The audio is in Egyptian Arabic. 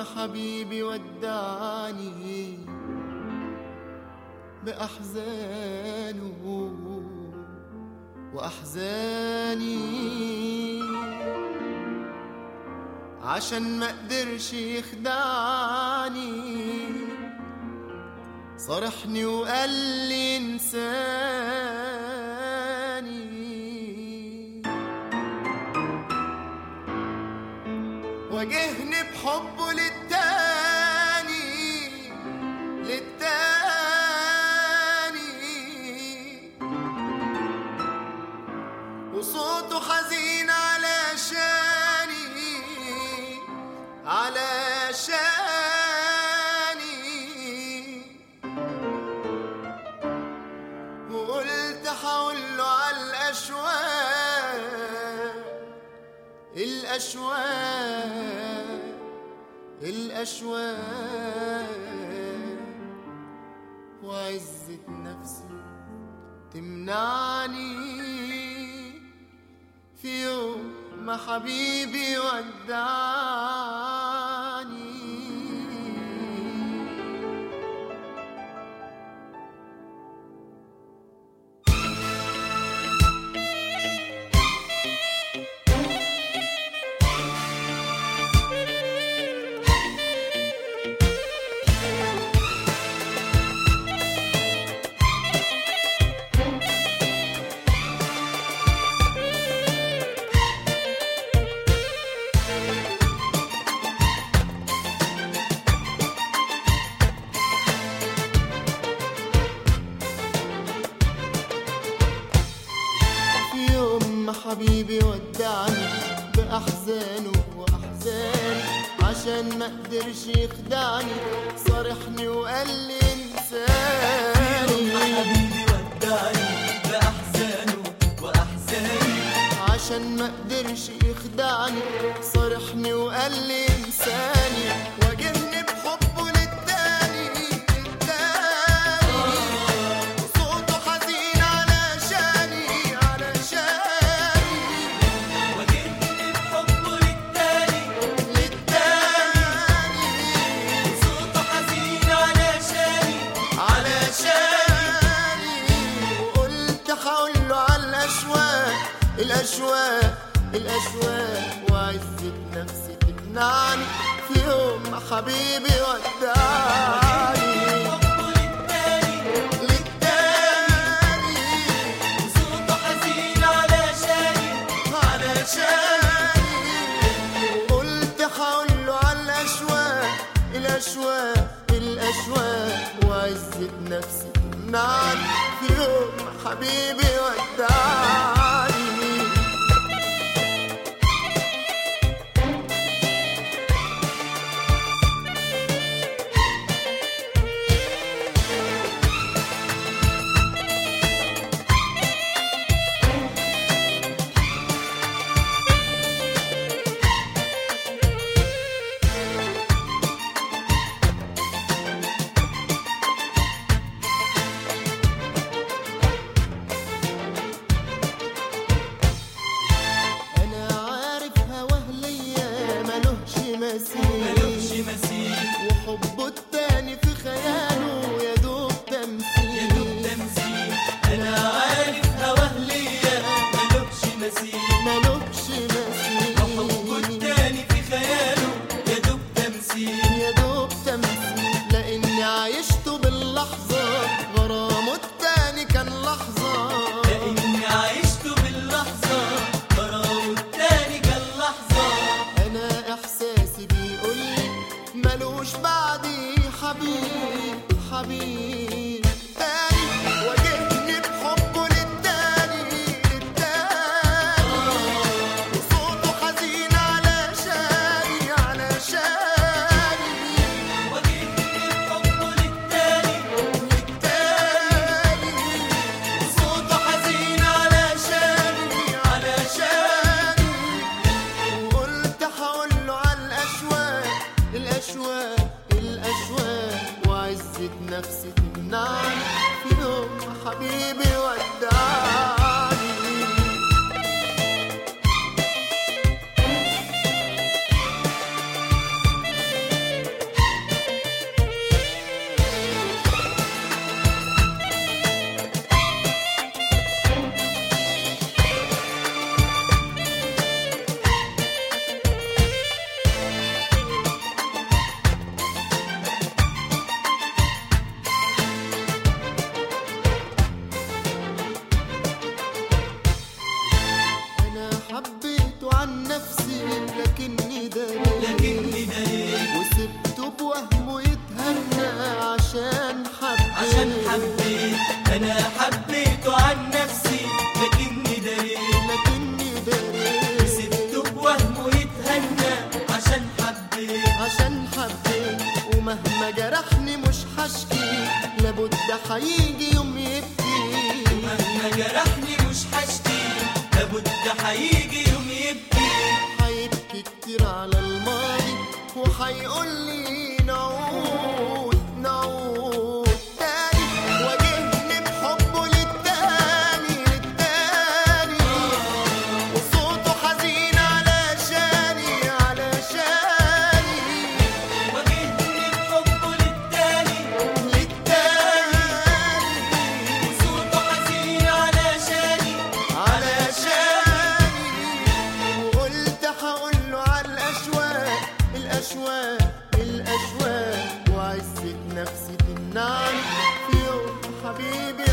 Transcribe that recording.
ما حبيبي ودعني بأحزانه وأحزاني عشان ما قدرش يخدعني صرحني وقال لي انساني واجهني بحبه للتاني للتاني وصوته حزين علشاني علشاني وقلت حقوله على الأشواق الأشواق الأشواق وعزة نفسي تمنعني في يوم ما حبيبي ودعني في يوم ما حبيبي ودعني بأحزانه وأحزاني عشان ما قدرش يخدعني صارحني وقال لي انساني حبيبي ودعني بأحزانه وأحزاني عشان ما قدرش يخدعني صارحني وقال لي انساني واجهني بحبه للتاني للتاني وصوته حزين علشاني علشاني وجدني بحبه للتاني للتاني صوته حزين علشاني علشاني وقلت حقوله على الأشواق الأشواق الأشواق وعزة نفسي تمنعني في يوم ما حبيبي ودعني حبه للتاني للتاني صوته حزين علشاني علشاني قلت حقوله على الأشواق الأشواق الأشواق وعزة نفسي تمنعني في يوم ما حبيبي ودعني أنا عارف هواه ليا ملوش ملوش مثيل مثيل وحبه التاني في خياله يا دوب يا دوب تمثيل تمثيل أنا عارف هواه ليا ملوش مثيل ملوش حبه مثيل التاني في خياله يا دوب تمثيل يا دوب تمثيل لاني عايشته باللحظه غرامه التاني كان لحظه لأني عشت باللحظة غرام التاني كان لحظة انا احساسي بيقولي ملوش بعدي حبيب حبيب تاني واجهني بحبه للتاني للتاني وصوته حزين علشاني علشاني وجدني بحبه للتاني للتاني صوته حزين علشاني علشاني وقلت حقوله على الأشواق الأشواق الأشواق وعزة نفسي تمنعني في يوم حبيبي ودعني انا حبيته عن نفسي لكني دريت لكني داري سبته بوهمه يتهنى عشان حبيت عشان حبيت ومهما جرحني مش هشكي لابد هيجي يوم يبكي مهما جرحني مش هشكي لابد هيجي يوم يبكي هيبكي كتير على الماضي وهيقول لي نعود نعود تاني واجهني بحبه للتاني للتاني وصوته حزين علشاني علشاني واجهني بحبه للتاني للتاني وصوته حزين علشاني علشاني وقلت هقوله على الاشواق الاشواق الاشواق وعزة نفسي تمنعني في يوم حبيبي